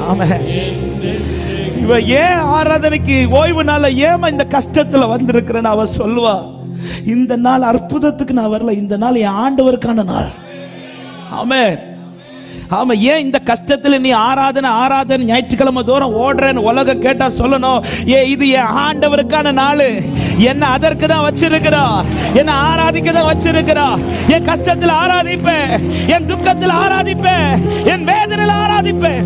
ஆமென் இவ ஏன் ஆராதனைக்கு ஓய்வு நாள்ல ஏமா இந்த கஷ்டத்துல வந்திருக்கிறேன்னு அவ சொல்லுவா இந்த நாள் அற்புதத்துக்கு நான் வரல இந்த நாள் என் ஆண்டவருக்கான நாள் ஆமென் ஆமா ஏன் இந்த கஷ்டத்துல நீ ஆராதனை ஆராதனை ஞாயிற்றுக்கிழமை தூரம் ஓடுறேன்னு உலகம் கேட்டா சொல்லணும் ஏ இது என் ஆண்டவருக்கான நாள் என்ன அதற்கு தான் வச்சிருக்கிறா என்ன ஆராதிக்க தான் வச்சிருக்கிறா என் கஷ்டத்துல ஆராதிப்பேன் என் துக்கத்துல ஆராதிப்பேன் என் வேதனையில ஆராதிப்பேன்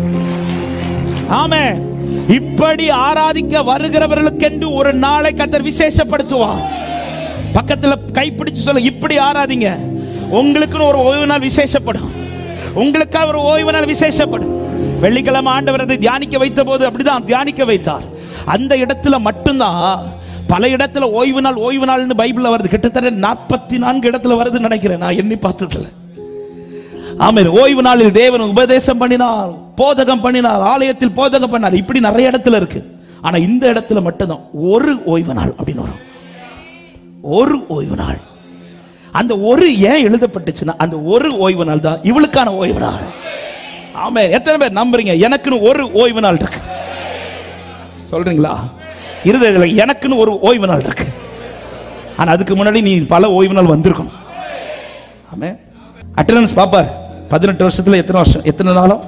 ஆமே இப்படி ஆராதிக்க வருகிறவர்களுக்கென்று ஒரு நாளை கத்தர் விசேஷப்படுத்துவார் பக்கத்துல கைப்பிடிச்சு சொல்ல இப்படி ஆராதிங்க உங்களுக்குன்னு ஒரு ஓய்வு நாள் விசேஷப்படும் உங்களுக்காக ஒரு ஓய்வு நாள் விசேஷப்படும் வெள்ளிக்கிழமை ஆண்டவர் அதை தியானிக்க வைத்த போது அப்படிதான் தியானிக்க வைத்தார் அந்த இடத்துல மட்டும்தான் பல இடத்துல ஓய்வு நாள் ஓய்வு நாள்னு பைபிள்ல வருது கிட்டத்தட்ட நாற்பத்தி நான்கு இடத்துல வருதுன்னு நினைக்கிறேன் நான் எண்ணி பார்த்ததுல ஆமென் ஓய்வு நாளில் தேவன் உபதேசம் பண்ணினார் போதகம் பண்ணினார் ஆலயத்தில் போதகம் பண்ணார் இப்படி நிறைய இடத்துல இருக்கு ஆனா இந்த இடத்துல மட்டும்தான் ஒரு ஓய்வு நாள் அப்படின்னு வரும் ஒரு ஓய்வு நாள் அந்த ஒரு ஏன் எழுதப்பட்டுச்சுன்னா அந்த ஒரு ஓய்வு நாள் தான் இவளுக்கான ஓய்வு நாள் ஆமே எத்தனை பேர் நம்புறீங்க எனக்குன்னு ஒரு ஓய்வு நாள் இருக்கு சொல்றீங்களா இருதயத்துல எனக்குன்னு ஒரு ஓய்வு நாள் இருக்கு ஆனா அதுக்கு முன்னாடி நீ பல ஓய்வு நாள் வந்திருக்கணும் ஆமே அட்டண்டன்ஸ் பாப்பார் பதினெட்டு வருஷத்துல எத்தனை வருஷம் எத்தனை நாளும்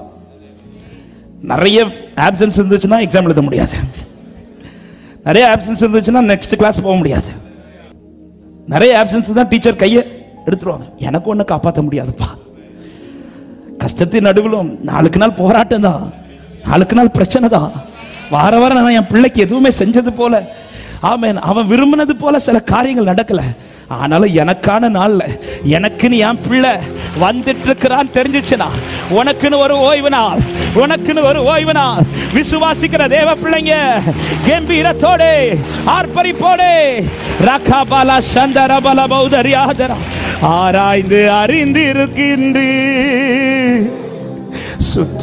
நிறைய ஆப்சன்ஸ் இருந்துச்சுன்னா எக்ஸாம் எழுத முடியாது நிறைய ஆப்சன்ஸ் இருந்துச்சுன்னா நெக்ஸ்ட் கிளாஸ் போக முடியாது நிறைய ஆப்சன்ஸ் தான் டீச்சர் கையை எடுத்துருவாங்க எனக்கு ஒன்றும் காப்பாற்ற முடியாதுப்பா கஷ்டத்தின் நடுவிலும் நாளுக்கு நாள் போராட்டம் தான் நாளுக்கு நாள் பிரச்சனை தான் வார வாரம் நான் என் பிள்ளைக்கு எதுவுமே செஞ்சது போல ஆமென் அவன் விரும்பினது போல சில காரியங்கள் நடக்கல ஆனாலும் எனக்கான நாள்ல எனக்குன்னு என் பிள்ளை வந்துட்டு இருக்கிறான்னு தெரிஞ்சிச்சுனா உனக்குன்னு ஒரு ஓய்வு நாள் உனக்குன்னு ஒரு ஓய்வு நாள் விசுவாசிக்கிற தேவ பிள்ளைங்க கம்பீரத்தோடு ஆர்ப்பரிப்போடு ரகாபாலா சந்தரபல பௌதரியாதரா ஆராய்ந்து அறிந்து இருக்கின்றீ சுற்றி